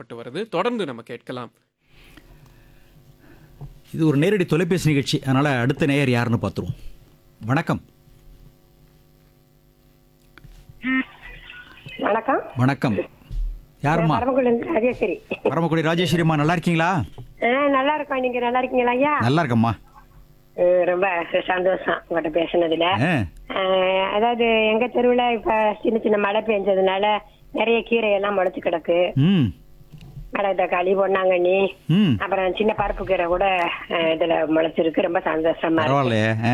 எதிர்பார்க்கப்பட்டு வருது தொடர்ந்து நம்ம கேட்கலாம் இது ஒரு நேரடி தொலைபேசி நிகழ்ச்சி அதனால் அடுத்த நேயர் யாருன்னு பார்த்துருவோம் வணக்கம் வணக்கம் வணக்கம் யாரும்மா பரமக்குடி ராஜேஸ்வரி பரமக்குடி ராஜேஸ்வரிம்மா நல்லா இருக்கீங்களா ஆ, நல்லா இருக்கோம் நீங்க நல்லா இருக்கீங்களா ஐயா நல்லா இருக்கம்மா ஆ, ரொம்ப சந்தோஷம் உங்கள்கிட்ட பேசுனதுல ஆ ஆ, அதாவது எங்க தெருவுல இப்ப சின்ன சின்ன மழை பெஞ்சதுனால நிறைய கீரை எல்லாம் முளைச்சு கிடக்கு ம் மழை தக்காளி பொன்னாங்கண்ணி ம் அப்புறம் சின்ன பருப்பு கீரை கூட ஆ, இதுல முளைச்சிருக்கு ரொம்ப சந்தோஷமா இருக்கு பரவாயில்லையே ஆ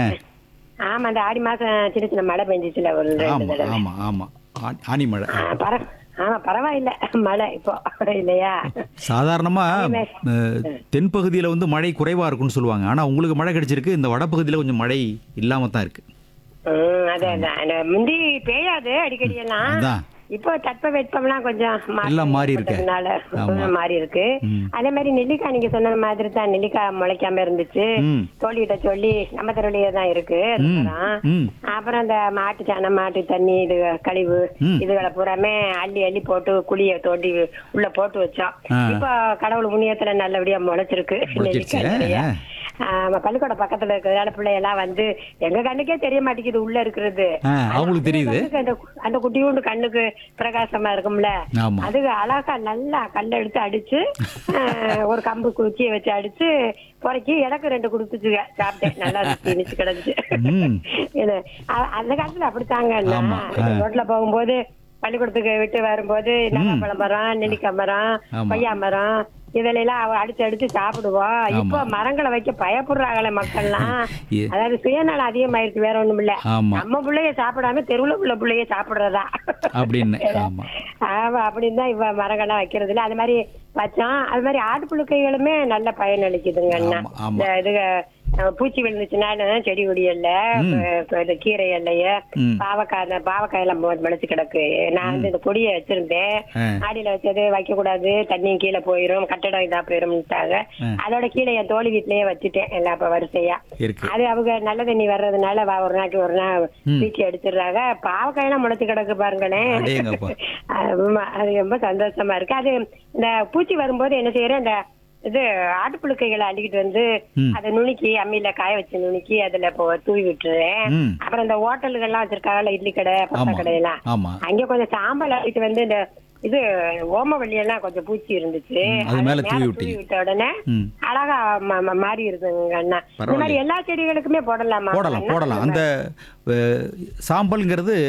ஆமா அந்த ஆடி மாசம் சின்ன சின்ன மழை பெஞ்சிச்சுல ஒரு ரெண்டு ஆமாம் தடவை ஆமாம் ஆமாம் ஆ- ஆனி மழை ஆ, பர ஆமா பரவாயில்ல மழை இப்போ இல்லையா சாதாரணமாக தென்பகுதியில் வந்து மழை குறைவாக இருக்குன்னு சொல்லுவாங்க ஆனால் உங்களுக்கு மழை கிடைச்சிருக்கு இந்த வடபகுதியில் கொஞ்சம் மழை இல்லாமல் தான் இருக்குது ம், அதான் அதான் அந்த முந்தி பெய்யாது அடிக்கடி எல்லாம் அதான் இப்போ தட்ப வெப்பம்லாம் கொஞ்சம் மாற்றம் எல்லாம் மாறி இருக்கு. ஏற்பட்டதுனால ஆமா. மாறி இருக்கு ம். அதே மாதிரி நெல்லிக்காய் நீங்க சொன்ன மாதிரி தான் நெல்லிக்காய் முளைக்காம இருந்துச்சு ம். தோழிகிட்ட சொல்லி நம்ம தெருவிலேயே தான் இருக்கு அது ம். மரம். ம். அப்புறம் இந்த மாட்டு சாணம் மாட்டு தண்ணி இது கழிவு ம். இதுகளை பூராமே அள்ளி அள்ளி போட்டு குழிய தோண்டி உள்ள போட்டு வச்சோம் ஆ. இப்போ கடவுள் புண்ணியத்துல நல்லபடியா முளைச்சிருக்கு முளைச்சிருச்சு. நெல்லிக்காய் நிறைய. ஆ. ஆமா பள்ளிக்கூட பக்கத்துல இருக்கிறதால பிள்ளையெல்லாம் வந்து எங்க கண்ணுக்கே தெரிய மாட்டேங்குது உள்ள இருக்கிறது ஆ, அவங்களுக்கு தெரியுது. கண்ணுக்கு அந்த கு- அந்த குட்டியோண்டு கண்ணுக்கு பிரகாசமா இருக்கும்ல ஆமா. அது அழகா நல்லா கல்ல எடுத்து அடிச்சு ஆ, ஒரு கம்பு குச்சியை வச்சு அடிச்சு பொறைக்கி எனக்கு ரெண்டு கொடுத்துச்சுங்க சாப்பிட்டேன் நல்லா இருந்துச்சு இனிச்சு கிடந்துச்சு ம். இது, அ- அந்த காலத்துல அப்படித்தாங்க அண்ணா. ஆமா. ஆ. ரோட்ல போகும்போது பள்ளிக்கூடத்துக்கு விட்டு வரும்போது நல்லாப்பழம் மரம் நெல்லிக்காய் மரம் ஆமா. கொய்யா மரம் இதுல எல்லாம் அவ அடிச்சு அடிச்சு சாப்பிடுவோம் இப்போ மரங்களை வைக்க பயப்படுறாங்களே மக்கள்லாம் ஏ- அதாவது சுயநலம் அதிகமாயிருக்கு வேற ஒண்ணும் இல்ல ஆமா. நம்ம பிள்ளைய சாப்பிடாம தெருவுல உள்ள பிள்ளைய சாப்பிடுறதா அப்படின்னு ஆமாம் ஆமா அப்படின்னு தான் இவ மரங்கள்லாம் வைக்கிறது இல்ல அது மாதிரி வச்சோம் அது மாதிரி ஆடு புழுக்கைகளுமே நல்ல பயன் அளிக்குதுங்க அண்ணா ஆமா, ஆமா. இந்த இது அஹ், பூச்சி விழுந்துச்சுனாலும் செடி கொடி இல்ல இது கீரை இல்லைய ம். பாவக்காய் அந்த பாவக்காய் எல்லாம் மொ- முளைச்சு கிடக்கு நான் வந்து இந்த கொடியை வச்சிருந்தேன் ஆ. ஆடியில வச்சது வைக்க கூடாது தண்ணியும் கீழே போயிரும் கட்டடம் இதா போயிரும்ட்டாங்க ஆ. அதோட கீழே என் தோழி வீட்லயே வச்சுட்டேன் எல்லாம் இப்ப வரிசையா இருக்கு அது அவங்க நல்ல தண்ணி வர்றதுனால வா- ஒரு நாளைக்கு ஒரு நாள் வீட்டு எடுத்துடுறாங்க பாவக்காய் எல்லாம் முளைச்சு கிடக்கு பாருங்களேன் அடேங்கப்பா. ஆமா, அது ரொம்ப சந்தோஷமா இருக்கு அது இந்த பூச்சி வரும்போது என்ன செய்யறேன் இந்த இது ஆட்டுப்புழுக்கைகளை அள்ளிக்கிட்டு வந்து ம். அதை நுணுக்கி அம்மியில காய வச்சு நுணுக்கி அதுல இப்போ தூவி விட்டுறேன் ம். அப்புறம் இந்த ஹோட்டல்கள்லாம் வச்சிருக்காங்கல்ல இட்லி கடை பரோட்டா ஆமா. கடை எல்லாம் ஆமா. அங்க கொஞ்சம் சாம்பல் அள்ளிட்டு வந்து இந்த இது ஓமவல்லி எல்லாம் கொஞ்சம் பூச்சி இருந்துச்சு ம், அது மேல தூவி விட்டீங்க. விட்ட உடனே ம். அழகா ம- ம- மாறி இருக்குங்க அண்ணா இந்த பரவாயில்லையே. மாதிரி எல்லா செடிகளுக்குமே போடலாமா போடலாம் அண்ணா? போடலாம் அந்த அஹ், சாம்பல்ங்கிறது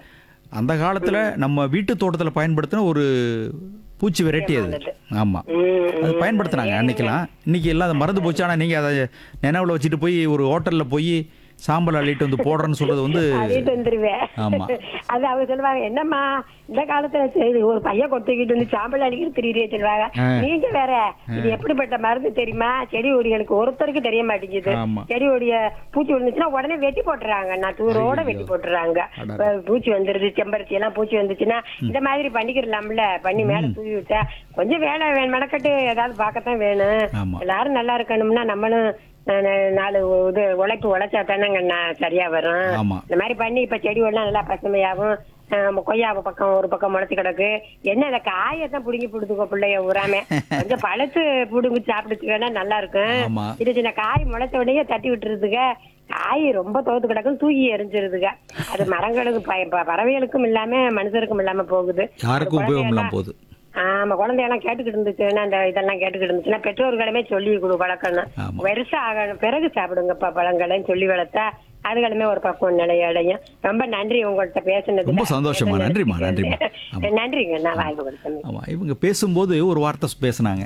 அந்த காலத்தில் நம்ம வீட்டு தோட்டத்தில் பயன்படுத்தின ஒரு பூச்சி வெரைட்டி அது ஆமாம் ம், அது பயன்படுத்துனாங்க அன்னைக்கெல்லாம் இன்னைக்கு எல்லாம் அது மறந்து போச்சு ஆனால் நீங்கள் அதை நினைவில் வச்சுட்டு போய் ஒரு ஹோட்டலில் போய் சாம்பல் அள்ளிட்டு வந்து போடுறேன்னு சொல்றது வந்து அள்ளிட்டு வந்துருவேன் ஆமா. அது அவங்க சொல்லுவாங்க என்னம்மா இந்த காலத்துல சரி ஒரு பையன் கொத்திக்கிட்டு வந்து சாம்பல் அடிக்கிட்டு திரியே சொல்லுவாங்க ஆ. நீங்க வேற இது எப்படிப்பட்ட மருந்து தெரியுமா செடி கொடிகளுக்கு ஒருத்தருக்கு தெரிய மாட்டேங்குது ஆமா. செடி கொடிய பூச்சி விழுந்துச்சுன்னா உடனே வெட்டி போட்டுறாங்க நான் தூரோட வெட்டி போட்டுறாங்க அடடா. இப்ப பூச்சி வந்துருது செம்பருத்தி எல்லாம் பூச்சி வந்துச்சுன்னா இந்த மாதிரி பண்ணிக்கிறலாம்ல பண்ணி மேல தூவி விட்டா கொஞ்சம் வேலை வேணும் மெனக்கட்டு ஏதாவது பார்க்கத்தான் வேணும் ஆமா. எல்லாரும் நல்லா இருக்கணும்னா நம்மளும் அஹ், நா- நாலு இது உழைப்பு உழைச்சா தானேங்கண்ணா சரியா வரும் ஆமா. இந்த மாதிரி பண்ணி இப்ப செடி எல்லாம் நல்லா பசுமையாகும் அஹ், கொய்யா பக்கம் ஒரு பக்கம் முளைச்சு கிடக்கு என்ன அந்த காயத்தான் புடுங்கி புடுதுக்கோ பிள்ளைய ஊராம கொஞ்சம் பழத்து புடுங்கி சாப்பிடுச்சுக்கன்னா நல்லா இருக்கும் ஆமா. இது சின்ன காய் முளைச்ச உடனே தட்டி விட்டுருதுங்க காய் ரொம்ப தோத்து கிடக்கும் தூக்கி எரிஞ்சிருதுங்க அது மரங்களுக்கு ப- ப- பறவைகளுக்கும் இல்லாம மனுஷருக்கும் இல்லாம போகுது யாருக்கும் உபயோகம் குழந்தையெல்லாம் இல்லாமல் போகுது ஆமா குழந்தையெல்லாம் கேட்டுக்கிட்டு இருந்துச்சுன்னா இந்த இதெல்லாம் கேட்டுக்கிட்டு இருந்துச்சுன்னா பெற்றோர்களுமே சொல்லி கொடு வளர்க்கணும் ஆமா. பெருசா ஆகணும் பிறகு சாப்பிடுங்கப்பா பழங்களையும் சொல்லி வளர்த்தா அதுகளுமே ஒரு பக்குவம் நிலைய அடையும் ரொம்ப நன்றி உங்கள்கிட்ட பேசுனது ரொம்ப சந்தோஷமா. நன்றிம்மா, நன்றிம்மா. ஆமா. நன்றிங்க நான் வாய்ப்பு கொடுத்தேன் ஆமாம் இவங்க பேசும்போது ஒரு வார்த்தை பேசுனாங்க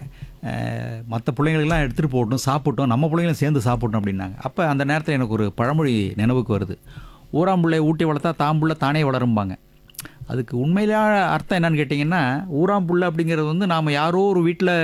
மற்ற பிள்ளைங்களுக்கெல்லாம் எடுத்துகிட்டு போகட்டும் சாப்பிட்டோம் நம்ம பிள்ளைங்களும் சேர்ந்து சாப்பிட்டோம் அப்படின்னாங்க அப்போ அந்த நேரத்தில் எனக்கு ஒரு பழமொழி நினைவுக்கு வருது ஊராம்புள்ளை ஊட்டி வளர்த்தா தாம்புள்ள தானே வளரும்பாங்க அதுக்கு உண்மையிலான அர்த்தம் என்னன்னு கேட்டிங்கன்னா ஊராம்புள்ள அப்படிங்கிறது வந்து நாம் யாரோ ஒரு வீட்டில்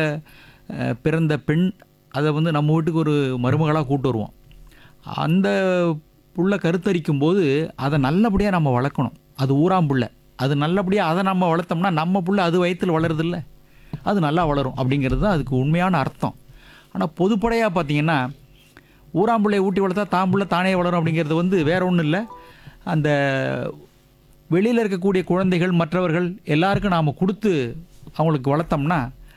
பிறந்த பெண் அதை வந்து நம்ம வீட்டுக்கு ஒரு மருமகளாக கூட்டு வருவோம் அந்த புள்ள கருத்தரிக்கும் போது அதை நல்லபடியாக நம்ம வளர்க்கணும் அது ஊராம்புள்ள அது நல்லபடியாக அதை நம்ம வளர்த்தோம்னா நம்ம புள்ள அது வயிற்றில் வளருதில்ல அது நல்லா வளரும் அப்படிங்கிறது தான் அதுக்கு உண்மையான அர்த்தம் ஆனால் பொதுப்படையாக பார்த்தீங்கன்னா ஊராம்புள்ளையை ஊட்டி வளர்த்தா தாம்புள்ள தானே வளரும் அப்படிங்கிறது வந்து வேற ஒன்றும் இல்லை அந்த வெளியில் இருக்கக்கூடிய குழந்தைகள் மற்றவர்கள் எல்லாருக்கும் நாம் கொடுத்து அவங்களுக்கு வளர்த்தோம்னா